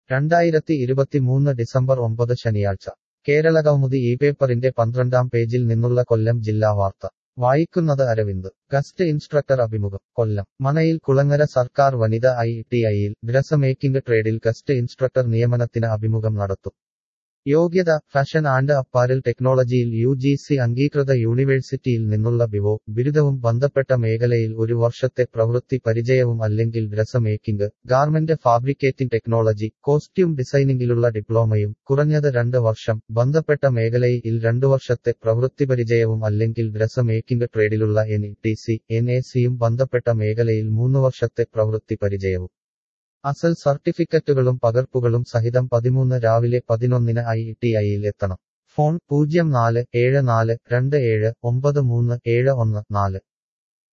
രണ്ടായിരത്തി ഇരുപത്തിമൂന്ന് ഡിസംബർ ഒമ്പത് ശനിയാഴ്ച കേരളകൗമുദി ഈ പേപ്പറിന്റെ പന്ത്രണ്ടാം പേജിൽ നിന്നുള്ള കൊല്ലം ജില്ലാ വാർത്ത വായിക്കുന്നത് അരവിന്ദ് ഗസ്റ്റ് ഇൻസ്ട്രക്ടർ അഭിമുഖം കൊല്ലം മനയിൽ കുളങ്ങര സർക്കാർ വനിത ഐ ടി ഐയിൽ ഡ്രസ് മേക്കിംഗ് ട്രേഡിൽ ഗസ്റ്റ് ഇൻസ്ട്രക്ടർ നിയമനത്തിന് അഭിമുഖം നടത്തും യോഗ്യത ഫാഷൻ ആൻഡ് അപ്പാരൽ ടെക്നോളജിയിൽ യു ജി സി അംഗീകൃത യൂണിവേഴ്സിറ്റിയിൽ നിന്നുള്ള ബിവോ ബിരുദവും ബന്ധപ്പെട്ട മേഖലയിൽ ഒരു വർഷത്തെ പ്രവൃത്തി പരിചയവും അല്ലെങ്കിൽ dress making garment fabricating technology costume ഡിസൈനിംഗിലുള്ള ഡിപ്ലോമയും കുറഞ്ഞത് രണ്ട് വർഷം ബന്ധപ്പെട്ട മേഖലയിൽ രണ്ടു വർഷത്തെ പ്രവൃത്തി പരിചയവും അല്ലെങ്കിൽ ഡ്രസ് മേക്കിംഗ് ട്രേഡിലുള്ള N T C N A സിയും ബന്ധപ്പെട്ട മേഖലയിൽ മൂന്ന് വർഷത്തെ പ്രവൃത്തി പരിചയവും അസൽ സർട്ടിഫിക്കറ്റുകളും പകർപ്പുകളും സഹിതം പതിമൂന്ന് രാവിലെ പതിനൊന്നിന് ഐ ടി ഐയിൽ എത്തണം ഫോൺ പൂജ്യം നാല് ഏഴ് നാല് രണ്ട് ഏഴ് ഒമ്പത് മൂന്ന് ഏഴ് ഒന്ന് നാല്